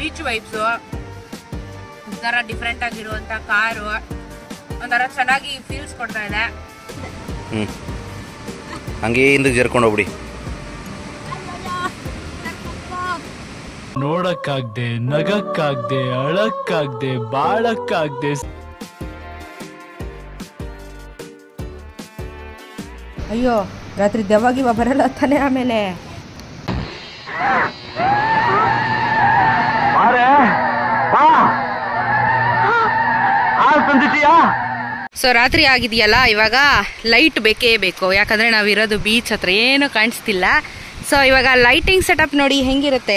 Beach vibes ಒಂಥರ different ಆಗಿರುವಂತ car ಒಂಥರ ಚೆನ್ನಾಗಿ ಫೀಲ್ಸ್ ಕೊಡ್ತಾ ಇದೆ ಹ್ಞೂ ಹಂಗೆ ಹಿಂದಕ್ಕೆ ಜರ್ಕೊಂಡು ಹೋಗ್ಬಿಡಿ ನೋಡಕ್ಕಾಗ್ದೆ ನಗಕ್ಕಾಗ್ದೆ ಅಳಕ್ಕಾಗ್ದೆ ಬಾಳಕ್ಕಾಗ್ದೆ ಅಯ್ಯೋ ರಾತ್ರಿ ದೆವ್ವಾಗಿವ ಬರಲ್ಲ ತಾನೆ ಆಮೇಲೆ ಸೊ ರಾತ್ರಿ ಆಗಿದೆಯಲ್ಲ ಇವಾಗ ಲೈಟ್ ಬೇಕೇ ಬೇಕು ಯಾಕಂದ್ರೆ ನಾವಿರೋದು ಬೀಚ್ ಹತ್ರ ಏನು ಕಾಣಿಸ್ತಿಲ್ಲ ಸೊ ಇವಾಗ ಲೈಟಿಂಗ್ ಸೆಟಪ್ ನೋಡಿ ಹೆಂಗಿರುತ್ತೆ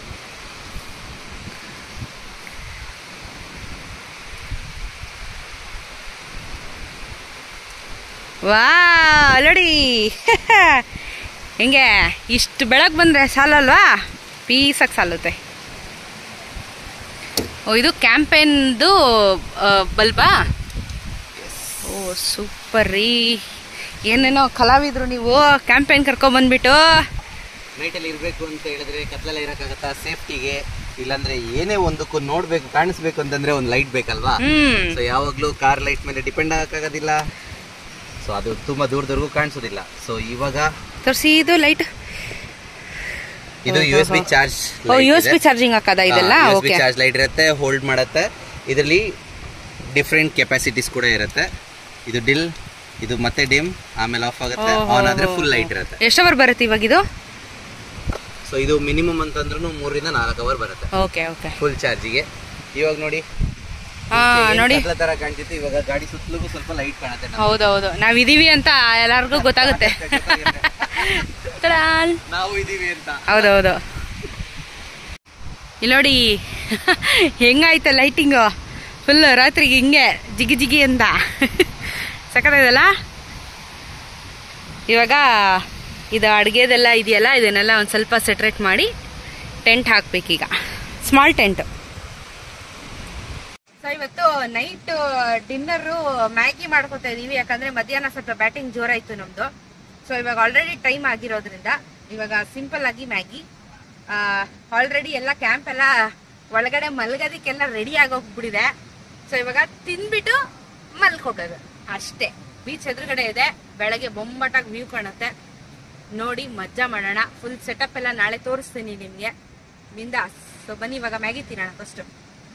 ವಾ ನೋಡಿ ಹೆಂಗೆ ಇಷ್ಟು ಬೆಳಗ್ಗೆ ಬಂದರೆ ಸಾಲಲ್ವಾ ಪೀಸಾಗಿ ಸಾಲುತ್ತೆ ಓ ಇದು ಕ್ಯಾಂಪೇನ್ದು ಬಲ್ಬಾ ಓ ಸೂಪರ್ ರೀ ಏನೇನೋ ಕಲಾವಿದ್ರು ನೀವು ಕ್ಯಾಂಪೇನ್ ಕರ್ಕೊಂಬಂದ್ಬಿಟ್ಟು ನೈಟಲ್ಲಿ ಇರಬೇಕು ಅಂತ ಹೇಳಿದ್ರೆ ಕತ್ಲೆಲ್ಲ ಇರೋಕ್ಕಾಗತ್ತಾ ಸೇಫ್ಟಿಗೆ ಇಲ್ಲಾಂದ್ರೆ ಏನೇ ಒಂದಕ್ಕೂ ನೋಡ್ಬೇಕು ಕಾಣಿಸ್ಬೇಕು ಅಂತಂದ್ರೆ ಒಂದು ಲೈಟ್ ಬೇಕಲ್ವಾ ಹ್ಮ್ ಸೊ ಯಾವಾಗ್ಲೂ ಕಾರ್ ಲೈಟ್ ಮೇಲೆ ಡಿಪೆಂಡ್ ಆಗಕ್ಕಾಗೋದಿಲ್ಲ ಸೊ ಅದು ತುಂಬಾ ದೂರದವರೆಗೂ ಕಾಣಿಸೋದಿಲ್ಲ ಸೊ ಇವಾಗ ತೋರಿಸಿ ಇದು ಲೈಟ್ ಇದು ಯು ಎಸ್ ಬಿ ಚಾರ್ಜ್ ಓ ಯು ಎಸ್ ಬಿ ಚಾರ್ಜಿಂಗ್ ಹಾಕದ ಇದೆಲ್ಲ U S okay B charge light ಇರುತ್ತೆ ಹೋಲ್ಡ್ ಮಾಡುತ್ತೆ ಇದರಲ್ಲಿ ಡಿಫ್ರೆಂಟ್ ಕೆಪಾಸಿಟೀಸ್ ಕೂಡ ಇರುತ್ತೆ ಇದು ಡಿಲ್ ಇದು ಮತ್ತೆ ಡಿಮ್ ಆಮೇಲೆ ಆಫ್ ಆಗುತ್ತೆ ಆನ್ ಆದ್ರೆ ಫುಲ್ ಲೈಟ್ ಇರುತ್ತೆ ಎಷ್ಟು ಅವರ್ ಬರುತ್ತೆ ಇವಾಗ ಇದು ಸೊ ಇದು ಮಿನಿಮಮ್ ಅಂತಂದ್ರೂ ಮೂರರಿಂದ ನಾಲ್ಕು ಅವರ್ ಬರುತ್ತೆ ಓಕೆ ಓಕೆ ಫುಲ್ ಚಾರ್ಜಿಗೆ ಇವಾಗ ನೋಡಿ ಹಾ ನೋಡಿ ಕತ್ಲ ತರ ಕಾಣ್ತಿತ್ತು ಇವಾಗ ಗಾಡಿ ಸುತ್ತಲೂ ಸ್ವಲ್ಪ ಲೈಟ್ ಕಾಣುತ್ತೆ ನಮ್ಗೆ. ಹೌದೌದು ನಾವ್ ಇದೀವಿ ಅಂತ ಎಲ್ಲಾರ್ಗೂ ಗೊತ್ತಾಗುತ್ತೆ ತಡಾಲ್. ನಾವು ಇದೀವಿ ಅಂತ ಹೌದೌದು ಇಲ್ಲಿ ನೋಡಿ ಹೆಂಗಾಯ್ತು ಲೈಟಿಂಗು ಫುಲ್ ರಾತ್ರಿಗೆ ಹಿಂಗೆ ಜಿಗಿ ಜಿಗಿ ಅಂತ ಸಖತ್ತಾಗಲ್ಲ ಇವಾಗ ಇದು ಅಡುಗೆದೆಲ್ಲ ಇದೆಯಲ್ಲ ಇದನ್ನೆಲ್ಲ ಒಂದು ಸ್ವಲ್ಪ ಸೆಟ್ರೇಟ್ ಮಾಡಿ ಟೆಂಟ್ ಹಾಕ್ಬೇಕೀಗ ಸ್ಮಾಲ್ ಟೆಂಟ್ ಸೊ ಇವತ್ತು ನೈಟ್ ಡಿನ್ನರು ಮ್ಯಾಗಿ ಮಾಡ್ಕೊತಾ ಇದೀವಿ ಯಾಕಂದ್ರೆ ಮಧ್ಯಾಹ್ನ ಸ್ವಲ್ಪ ಬ್ಯಾಟಿಂಗ್ ಜೋರಾಯ್ತು ನಮ್ದು ಸೊ ಇವಾಗ ಆಲ್ರೆಡಿ ಟೈಮ್ ಆಗಿರೋದ್ರಿಂದ ಇವಾಗ ಸಿಂಪಲ್ ಆಗಿ ಮ್ಯಾಗಿ ಆಲ್ರೆಡಿ ಎಲ್ಲ ಕ್ಯಾಂಪ್ ಎಲ್ಲ ಒಳಗಡೆ ಮಲ್ಗೋದಕ್ಕೆಲ್ಲ ರೆಡಿ ಆಗೋಗ್ಬಿಟ್ಟಿದೆ ಸೊ ಇವಾಗ ತಿಂದ್ಬಿಟ್ಟು ಮಲ್ಕೋಬೇಕು ಅಷ್ಟೇ ಬೀಚ್ ಎದುರುಗಡೆ ಇದೆ ಬೆಳಗ್ಗೆ ಬೊಂಬಟಾಗಿ ವ್ಯೂ ಕಾಣುತ್ತೆ ನೋಡಿ ಮಜಾ ಮಾಡೋಣ ಫುಲ್ ಸೆಟಪ್ ಎಲ್ಲ ನಾಳೆ ತೋರಿಸ್ತೀನಿ ನಿಮಗೆ ಬಿಂದಾಸ್ ಸೊ ಬನ್ನಿ ಇವಾಗ ಮ್ಯಾಗಿ ತಿನ್ನೋಣ ಫಸ್ಟ್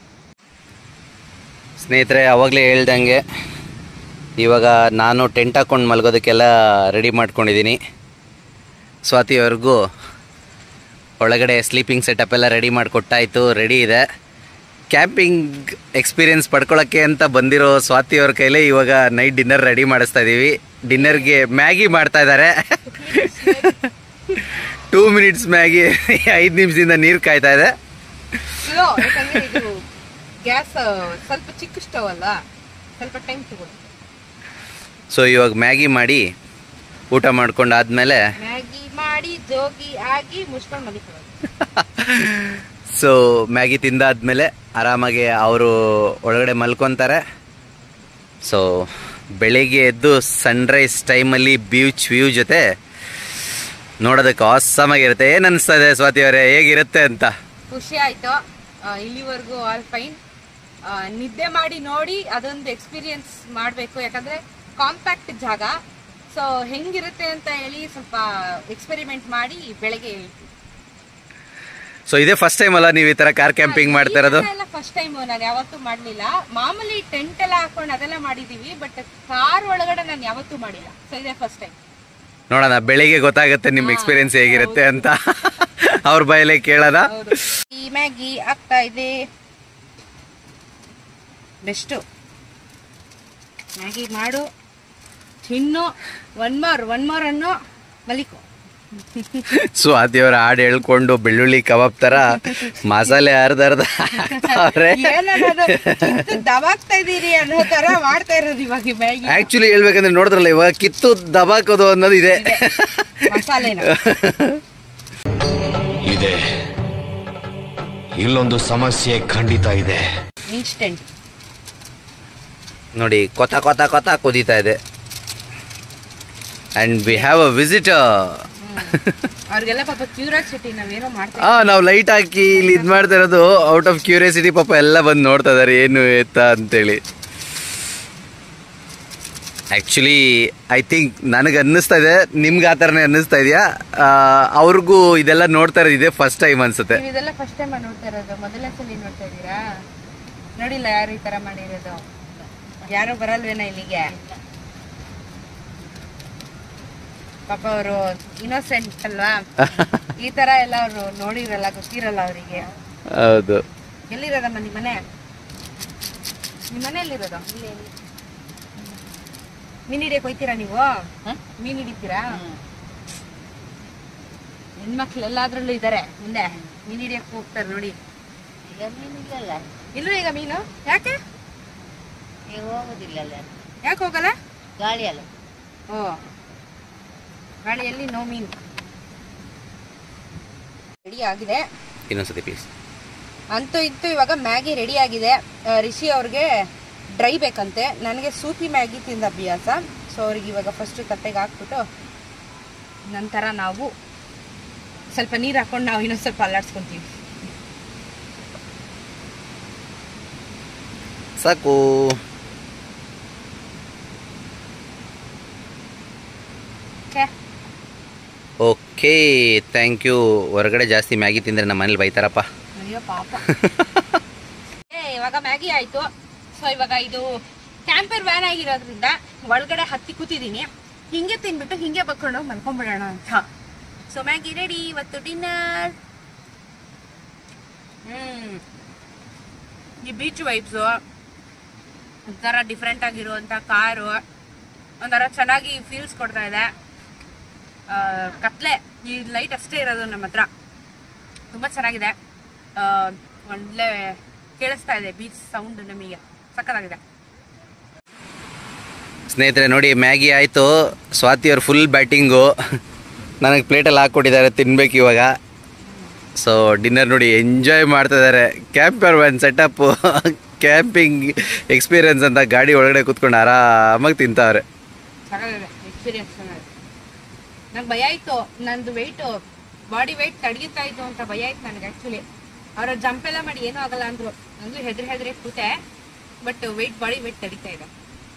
ಸ್ನೇಹಿತರೆ ಅವಾಗಲೇ ಹೇಳ್ದಂಗೆ ಇವಾಗ ನಾನು ಟೆಂಟ್ ಹಾಕೊಂಡು ಮಲ್ಗೋದಕ್ಕೆಲ್ಲ ರೆಡಿ ಮಾಡ್ಕೊಂಡಿದ್ದೀನಿ ಸ್ವಾತಿ ಅವ್ರಿಗೂ ಒಳಗಡೆ ಸ್ಲೀಪಿಂಗ್ ಸೆಟಪ್ ಎಲ್ಲ ರೆಡಿ ಮಾಡಿಕೊಟ್ಟಾಯಿತು ರೆಡಿ ಇದೆ ಕ್ಯಾಂಪಿಂಗ್ ಎಕ್ಸ್ಪೀರಿಯನ್ಸ್ ಪಡ್ಕೊಳ್ಳೋಕ್ಕೆ ಅಂತ ಬಂದಿರೋ ಸ್ವಾತಿ ಅವ್ರ ಕೈಲೇ ಇವಾಗ ನೈಟ್ ಡಿನ್ನರ್ ರೆಡಿ ಮಾಡಿಸ್ತಾ ಇದ್ದೀವಿ ಡಿನ್ನರ್ಗೆ ಮ್ಯಾಗಿ ಮಾಡ್ತಾ ಇದ್ದಾರೆ ಟೂ ಮಿನಿಟ್ಸ್ ಮ್ಯಾಗಿ ಐದು ನಿಮಿಷದಿಂದ ನೀರು ಕಾಯ್ತಾ ಇದೆ ಸ್ಲೋ ಯಾಕಂದ್ರೆ ಇದು ಗ್ಯಾಸ್ ಸ್ವಲ್ಪ ಚಿಕ್ಕ ಸ್ಟವ್ ಅಲ್ಲ ಸ್ವಲ್ಪ ಟೈಮ್ ತಗೊಳ್ಳಿ ಸೊ ಇವಾಗ ಮ್ಯಾಗಿ ಮಾಡಿ ಊಟ ಮಾಡ್ಕೊಂಡಾದ್ಮೇಲೆ ಮ್ಯಾಗಿ ಮಾಡಿ ಜೋಗಿ ಆಗಿ ಮುಚ್ಕೊಂಡು ಮಲಿಕೊಳ್ಳೋದು ಸೊ ಮ್ಯಾಗಿ ತಿಂದಾದ್ಮೇಲೆ ಆರಾಮಾಗಿ ಅವರು ಒಳಗಡೆ ಮಲ್ಕೊತಾರೆ ಸೊ ಬೆಳಿಗ್ಗೆ ಎದ್ದು ಸನ್ರೈಸ್ ಟೈಮಲ್ಲಿ ಬೀಚ್ ವ್ಯೂ ಜೊತೆ ನೋಡೋದಕ್ಕೆ awesome ಆಗಿರುತ್ತೆ ಏನು ಅನಿಸ್ತಾ ಇದೆ ಸ್ವಾತಿ ಅವರೇ ಹೇಗಿರುತ್ತೆ ಅಂತ ಖುಷಿ ಆಯ್ತು ಆ, ಇಲ್ಲಿವರೆಗೂ ಆಲ್ ಫೈನ್ ನಿದ್ದೆ ಮಾಡಿ ನೋಡಿ ಅದೊಂದು ಎಕ್ಸ್ಪೀರಿಯನ್ಸ್ ಮಾಡಬೇಕು ಯಾಕಂದ್ರೆ ಕಾಂಪ್ಯಾಕ್ಟ್ ಜಾಗ ಸೊ ಹೆಂಗಿರುತ್ತೆ ಅಂತ ಹೇಳಿ ಸ್ವಲ್ಪ ಎಕ್ಸ್ಪೆರಿಮೆಂಟ್ ಮಾಡಿ ಬೆಳಗ್ಗೆ ಹೇಳ್ತೀವಿ ಸೊ ಇದೇ ಫಸ್ಟ್ ಟೈಮ್ ಅಲ್ಲ ನೀವು ಈ ಥರ ಕಾರ್ ಕ್ಯಾಂಪಿಂಗ್ ಮಾಡ್ತಾ ಇರೋದು ಫಸ್ಟ್ ಟೈಮ್ ನಾನು ಯಾವತ್ತೂ ಮಾಡ್ಲಿಲ್ಲ ಮಾಮೂಲಿ ಟೆಂಟ್ ಎಲ್ಲ ಹಾಕೊಂಡು ಅದೆಲ್ಲ ಮಾಡಿದೀವಿ ಬಟ್ ಕಾರ್ ಒಳಗಡೆ ನಾನು ಯಾವತ್ತೂ ಮಾಡಿಲ್ಲ ಸೊ ಇದೇ ಫಸ್ಟ್ ಟೈಮ್ ನೋಡೋಣ ಬೆಳಿಗ್ಗೆ ಗೊತ್ತಾಗುತ್ತೆ ನಿಮ್ಮ ಎಕ್ಸ್ಪೀರಿಯನ್ಸ್ ಹೇಗಿರುತ್ತೆ ಅಂತ ಅವ್ರ ಬಾಯಲ್ಲೇ ಕೇಳೋಣ ಹೌದು ಈ ಮ್ಯಾಗಿ ಆಗ್ತಾ ಇದೆ ಬೆಸ್ಟು ಮ್ಯಾಗಿ ಮಾಡು ತಿನ್ನು ಒನ್ ಮೋರ್ ಒನ್ ಮೋರ್ ಅನ್ನೋ ಮಲಿಕೋ ಸ್ವಾತಿ ಅವ್ರ ಹಾಡು ಹೇಳ್ಕೊಂಡು ಬೆಳ್ಳುಳ್ಳಿ ಕಬಾಬ್ ತರ ಮಸಾಲೆ ಅರ್ಧ ಅರ್ಧ ಹಾಕ್ತಾವ್ರೆ ಏನನ್ನೋದು ಕಿತ್ತು ದಬಾಕ್ತಾ ಇದೀರಿ ಅನ್ನೋ ತರ ಮಾಡ್ತಾ ಇರೋದು ಇವಾಗ ಈ ಮ್ಯಾಗಿ ಆಕ್ಚುಲಿ ಹೇಳ್ಬೇಕಂದ್ರೆ ನೋಡಿದ್ರಲ್ಲ ಇವಾಗ ಕಿತ್ತು ದಬಾಕೋದು ಅನ್ನೋದು ಇದೆ ಮಸಾಲೆನ ಇದೆ ಇಲ್ಲೊಂದು ಸಮಸ್ಯೆ ಖಂಡಿತ ಇದೆ ಇನ್ಸ್ಟೆಂಟ್ ನೋಡಿ ಕೊತ ಕೊತ ಕೊತ ಕುದೀತಾ ಇದೆ and we have a visitor ಅವ್ರಿಗೆಲ್ಲ ಪಾಪ ಕ್ಯೂರಿಯಾಸಿಟಿ ನಾವೇನೋ ಮಾಡ್ತಾ ಆ ನಾವು ಲೈಟ್ ಹಾಕಿ ಇಲ್ಲಿ ಇದು ಮಾಡ್ತಾ ಇರೋದು ಔಟ್ ಆಫ್ ಕ್ಯೂರಿಯಾಸಿಟಿ ಪಾಪ ಎಲ್ಲ ಬಂದು ನೋಡ್ತಾ ಇದಾರೆ ಏನು ಎತ್ತ ಅಂತೇಳಿ ಆ್ಯಕ್ಚುಲಿ ಐ ಥಿಂಕ್ ನನಗೆ ಅನ್ನಿಸ್ತಾ ಇದೆ ನಿಮ್ಗೆ ಆ ಥರನೇ ಅನ್ನಿಸ್ತಾ ಇದೆಯಾ ಅವ್ರಿಗೂ ಇದೆಲ್ಲ ನೋಡ್ತಾ ಇರೋದು ಇದೆ ಫಸ್ಟ್ ಟೈಮ್ ಅನ್ಸುತ್ತೆ ನೀವು ಇದೆಲ್ಲ ಫಸ್ಟ್ ಟೈಮ್ ನೋಡ್ತಾ ಇರೋದು ಮೊದಲನೇ ಸಲ ನೋಡ್ತಾ ಇದ್ದೀರಾ ನೋಡಿಲ್ಲ ಯಾರು ಈ ತರ ಮಾಡಿರೋದು ಯಾರು ಬರಲ್ವೇನ ಇಲ್ಲಿಗೆ ಪಾಪ ಅವರು ಇನ್ನೋಸೆಂಟ್ ಅಲ್ವಾ ಈ ತರ ಎಲ್ಲ ಅವರು ನೋಡಿರಲ್ಲ ಗೊತ್ತಿರಲ್ಲ ಅವರಿಗೆ ಹೌದು ಎಲ್ಲಿರೋದಮ್ಮ ನಿಮ್ಮ ಮನೆ ನಿಮ್ಮ ಮನೆ ಎಲ್ಲಿರೋದು ಮೀನ್ ಹಿಡಿಯಕ್ ಹೋಯ್ತೀರಾ ನೀವು ಮೀನ್ ಹಿಡಿತೀರಾ ಹೆಣ್ಮಕ್ಳು ಎಲ್ಲಾದ್ರಲ್ಲೂ ಇದಾರೆ ಮುಂದೆ ಮೀನ್ ಹಿಡಿಯಕ್ ಹೋಗ್ತಾರೆ ನೋಡಿ ಇಲ್ಲೂ ಈಗ ಮೀನು ಯಾಕೆ ಹೋಗೋದಿಲ್ಲ ಯಾಕೆ ಹೋಗಲ್ಲ ಗಾಳಿ ಅಲ್ಲ ಓ ಗಾಳಿಯಲ್ಲಿ ನೋ ಮೀನ್ ರೆಡಿ ಆಗಿದೆ ಇನ್ನೊಂದ್ಸತಿ ಪ್ಲೀಸ್ ಅಂತೂ ಇತ್ತು ಇವಾಗ ಮ್ಯಾಗಿ ರೆಡಿ ಆಗಿದೆ ಆ, ರಿಷಿ ಅವ್ರಿಗೆ ಡ್ರೈ ಬೇಕಂತೆ ನನಗೆ ಸೂಪಿ ಮ್ಯಾಗಿ ತಿಂದ ಅಭ್ಯಾಸ ಸೊ ಅವ್ರಿಗೆ ಇವಾಗ ಫಸ್ಟ್ ತಟ್ಟೆಗೆ ಹಾಕ್ಬಿಟ್ಟು ನಂತರ ನಾವು ಸ್ವಲ್ಪ ನೀರು ಹಾಕೊಂಡು ನಾವು ಇನ್ನೊಂದು ಸ್ವಲ್ಪ ಅಲ್ಲಾಡ್ಸ್ಕೊಂತೀವಿ ಸಾಕು ಓಕೆ ಓಕೆ ಥ್ಯಾಂಕ್ ಯು ಹೊರಗಡೆ ಜಾಸ್ತಿ ಮ್ಯಾಗಿ ತಿಂದರೆ ನಮ್ಮ ಮನೇಲಿ ಬೈತಾರಪ್ಪ ಅಯ್ಯೋ ಪಾಪ ಏ ಇವಾಗ ಮ್ಯಾಗಿ ಆಯ್ತು ಸೊ ಇವಾಗ ಇದು ಕ್ಯಾಂಪರ್ ವ್ಯಾನ್ ಆಗಿರೋದ್ರಿಂದ ಒಳಗಡೆ ಹತ್ತಿ ಕೂತಿದ್ದೀನಿ ಹಿಂಗೆ ತಿನ್ಬಿಟ್ಟು ಹಿಂಗೆ ಬಕ್ಕೊಂಡು ಮಲ್ಕೊಂಡ್ಬಿಡೋಣ ಅಂತ ಸೊ ಮ್ಯಾಗಿ ರೆಡಿ ಇವತ್ತು ಡಿನ್ನರ್ ಹ್ಮ್ ಈ ಬೀಚ್ ವೈಬ್ಸು ಒಂಥರ ಡಿಫ್ರೆಂಟ್ ಆಗಿರುವಂಥ ಕಾರು ಒಂಥರ ಚೆನ್ನಾಗಿ ಫೀಲ್ಸ್ ಕೊಡ್ತಾ ಇದೆ ಆ, ಕತ್ಲೆ ಈ ಲೈಟ್ ಅಷ್ಟೇ ಇರೋದು ನಮ್ಮ ಹತ್ರ ತುಂಬ ಚೆನ್ನಾಗಿದೆ ಆ, ಒಳ್ಳೆ ಕೇಳಿಸ್ತಾ ಇದೆ ಬೀಚ್ ಸೌಂಡ್ ನಮಗೆ ಸಕ್ಕತ್ತಾಗಿದೆ ಸ್ನೇಹಿತರೆ ನೋಡಿ ಮ್ಯಾಗಿ ಆಯಿತು ಸ್ವಾತಿ ಅವ್ರ ಫುಲ್ ಬ್ಯಾಟಿಂಗು ನನಗೆ ಪ್ಲೇಟಲ್ಲಿ ಹಾಕ್ಕೊಟ್ಟಿದ್ದಾರೆ ತಿನ್ಬೇಕು ಇವಾಗ ಸೊ ಡಿನ್ನರ್ ನೋಡಿ ಎಂಜಾಯ್ ಮಾಡ್ತಾ ಇದ್ದಾರೆ camper van setup camping experience ಅಂತ ಗಾಡಿ ಒಳಗಡೆ ಕೂತ್ಕೊಂಡು ಆರಾಮಾಗಿ ತಿಂತಾವ್ರೆ ಚೆನ್ನಾಗಿದೆ ಎಕ್ಸ್ಪೀರಿಯನ್ಸ್ ಚೆನ್ನಾಗಿದೆ ನಂಗೆ ಭಯ ಇತ್ತು ನಂದು ವೆಯ್ಟು ಬಾಡಿ ವೆಯ್ಟ್ ತಡೆಯುತ್ತಾ ಇತ್ತು ಅಂತ ಭಯ ಇತ್ತು ನನಗೆ ಆ್ಯಕ್ಚುಲಿ ಅವರು ಜಂಪ್ ಎಲ್ಲ ಮಾಡಿ ಏನೂ ಆಗಲ್ಲ ಅಂದರು ನಂದು ಹೆದ್ರಿ ಹೆದ್ರಿ ಕೂತೆ ಬಟ್ ವೆಯ್ಟ್ ಬಾಡಿ ವೆಯ್ಟ್ ತಡಿತಾ ಇದೆ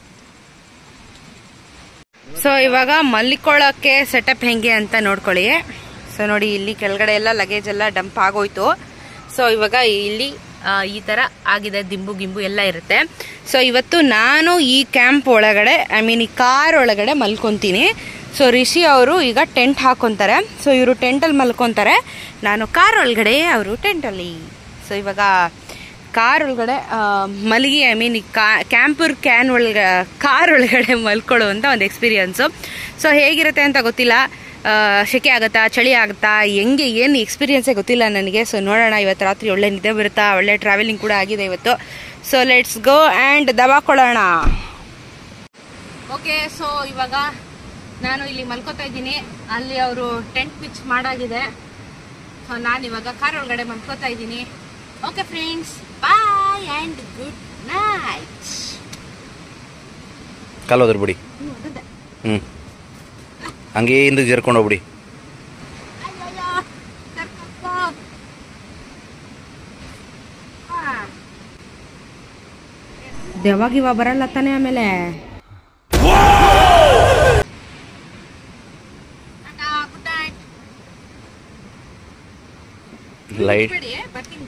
ಸೊ ಇವಾಗ ಮಲ್ಲಿಕೊಳ್ಳೋಕ್ಕೆ ಸೆಟಪ್ ಹೆಂಗೆ ಅಂತ ನೋಡ್ಕೊಳ್ಳಿ ಸೊ ನೋಡಿ ಇಲ್ಲಿ ಕೆಳಗಡೆ ಎಲ್ಲ ಲಗೇಜ್ ಎಲ್ಲ ಡಂಪ್ ಆಗೋಯ್ತು ಸೊ ಇವಾಗ ಇಲ್ಲಿ ಆ, ಈ ಥರ ಆಗಿದೆ ದಿಂಬು ಗಿಂಬು ಎಲ್ಲ ಇರುತ್ತೆ ಸೊ ಇವತ್ತು ನಾನು ಈ ಕ್ಯಾಂಪ್ ಒಳಗಡೆ ಐ ಮೀನ್ ಈ ಕಾರ್ ಒಳಗಡೆ ಮಲ್ಕೊತೀನಿ ಸೊ ರಿಷಿ ಅವರು ಈಗ ಟೆಂಟ್ ಹಾಕೊತಾರೆ ಸೊ ಇವರು ಟೆಂಟಲ್ಲಿ ಮಲ್ಕೊತಾರೆ ನಾನು ಕಾರ್ ಒಳಗಡೆ ಅವರು ಟೆಂಟಲ್ಲಿ ಸೊ ಇವಾಗ ಕಾರ್ ಒಳಗಡೆ ಆ, ಮಲಗಿ ಐ ಮೀನ್ ಕಾ ಕ್ಯಾಂಪರ್ ಕ್ಯಾನ್ ಒಳಗ ಕಾರ್ ಒಳಗಡೆ ಮಲ್ಕೊಳ್ಳುವಂಥ ಒಂದು ಎಕ್ಸ್ಪೀರಿಯನ್ಸು ಸೊ ಹೇಗಿರುತ್ತೆ ಅಂತ ಗೊತ್ತಿಲ್ಲ ಆ, ಸೆಕೆ ಆಗುತ್ತಾ ಚಳಿ ಆಗುತ್ತಾ ಹೆಂಗೆ ಏನು ಎಕ್ಸ್ಪೀರಿಯನ್ಸೇ ಗೊತ್ತಿಲ್ಲ ನನಗೆ ಸೊ ನೋಡೋಣ ಇವತ್ತು ರಾತ್ರಿ ಒಳ್ಳೆ ನಿದ್ದೆ ಬರುತ್ತಾ ಒಳ್ಳೆ ಟ್ರಾವೆಲಿಂಗ್ ಕೂಡ ಆಗಿದೆ ಇವತ್ತು ಸೊ ಲೆಟ್ಸ್ ಗೋ ಆ್ಯಂಡ್ ದಬಾಕೊಳ್ಳೋಣ ಓಕೆ ಸೊ ಇವಾಗ ನಾನು ಇಲ್ಲಿ ಮಲ್ಕೋತಾ ಇದ್ದೀನಿ ಅಲ್ಲಿ ಅವರು ಟೆಂಟ್ ಪಿಚ್ ಮಾಡಾಗಿದೆ ಸೊ ನಾನು ಇವಾಗ ಕಾರ್ ಒಳಗಡೆ ಮಲ್ಕೋತಾ ಇದ್ದೀನಿ okay friends bye and good night ಕಾಲೋದ್ರ ಬಿಡಿ ಹ್ಞೂ ಹಂಗೇ ಹಿಂದಕ್ಕೆ ಜರ್ಕೊಂಡು ಹೋಗ್ಬಿಡಿ ದೆವಾಗ ಇವ ಬರಲ್ಲ ತಾನೇ ಆಮೇಲೆ ಲೈಟ್ ಬರ್ತೀನಿ